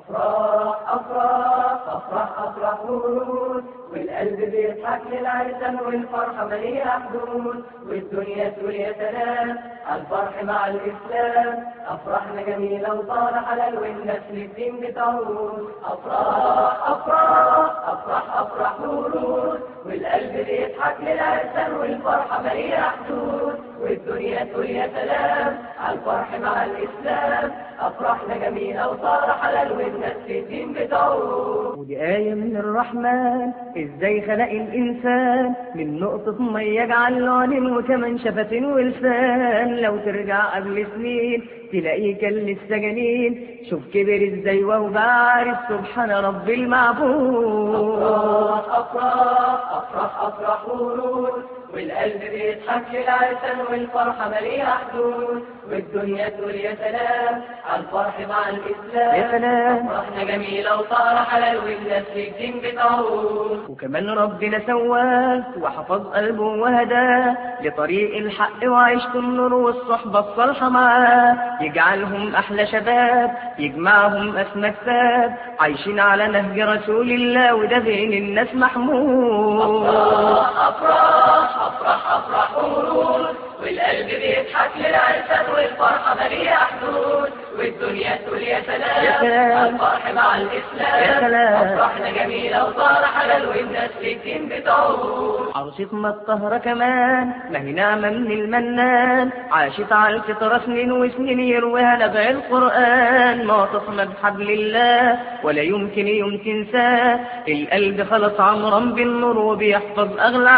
أفراح أفراح أفرح أفرح ورود والقلب بيضحك للعرسان والفرحة مليئة حدود والدنيا تقول يا سلام الفرح مع الإسلام أفرحنا جميلة وطال حلال والناس للدين بتعود أفراح أفراح أفرح أفرح ورود والقلب بيضحك للعرسان والفرحة مليئة حدود والدنيا تقول يا سلام الفرح مع الإسلام أفرحنا جميلة وصار حلال والناس في الدين بتعود ودي آية من الرحمن إزاي خلق الإنسان من نقطة مية جعل له عين وكمان شفتين ولسان لو ترجع قبل سنين تلاقيه كان لسه جنين شوف كبر إزاي وهو بعرف سبحان رب المعبود أفراح أفراح أفرح أفرح ورود والقلب بيضحك للعرسان والفرحة مليئة حدود والدنيا تقول يا سلام على الفرح مع الإسلام يا سلام. أفرحنا جميلة وصار حلال والناس في الدين بتعود وكمان ربنا سواه وحفظ قلبه وهداه لطريق الحق وعيشة النور والصحبة الصالحة معاه يجعلهم أحلى شباب يجمعهم أسمى كتاب عايشين على نهج رسول الله وده بين الناس محمود أفراح أفراح أفرح أفرح ورود والقلب بيضحك للعرسان والفرحة مليئة حدود والدنيا تقول يا سلام يا سلام. الفرح مع الإسلام يا سلام. أفرحنا جميلة وصار حلال والناس في الدين بتعود عروستنا الطهرة كمان ما هي نعمة من المنان عاشت على الفطرة سنين وسنين يرويها نبع القرآن معتصمة بحبل الله ولا يمكن يوم تنساه القلب خلص عمرا بالنور وبيحفظ أغلى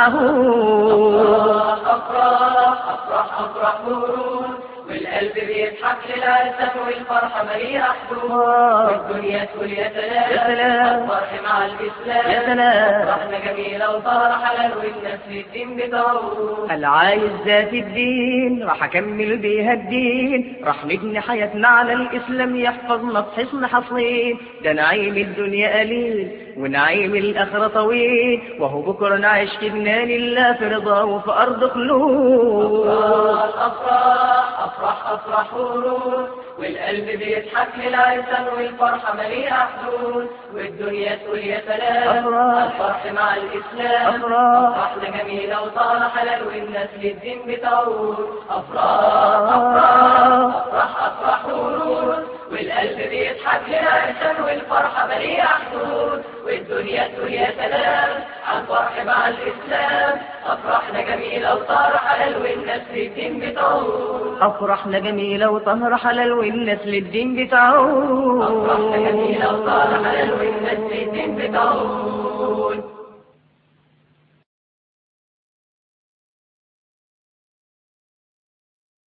عهود أفراح أفرح أفرح ورود والقلب بيضحك للعرسان والفرحة مليئة حدود والدنيا تقول يا سلام يا سلام. الفرح مع الإسلام يا سلام. أفرحنا جميلة وصار حلال والناس في الدين بتعود العايز ذات الدين راح اكمل بيها الدين راح نبني حياتنا على الاسلام يحفظنا في حصن حصين ده نعيم الدنيا قليل ونعيم الاخره طويل وهو بكره نعيش كدنا لله في رضا وفي ارض خلود أفراح أفراح أفرح أفرح ورود والقلب بيضحك للعرسان والفرحة مليئة حدود والدنيا تقول يا سلام أفراح. الفرح مع الإسلام أفراح. أفرحنا جميلة وصار حلال والناس للدين بتعود أفراح أفراح أفرح أفرح ورود والقلب بيضحك للعرسان والفرحة مليئة حدود والدنيا تقول يا سلام عن فرح مع الإسلام أفرحنا جميلة وصار حلال والناس للدين بتعود افرحنا جميله وطهر حلال والناس للدين بتاعه أفرحنا جميلة وصار حلال والناس للدين بتعود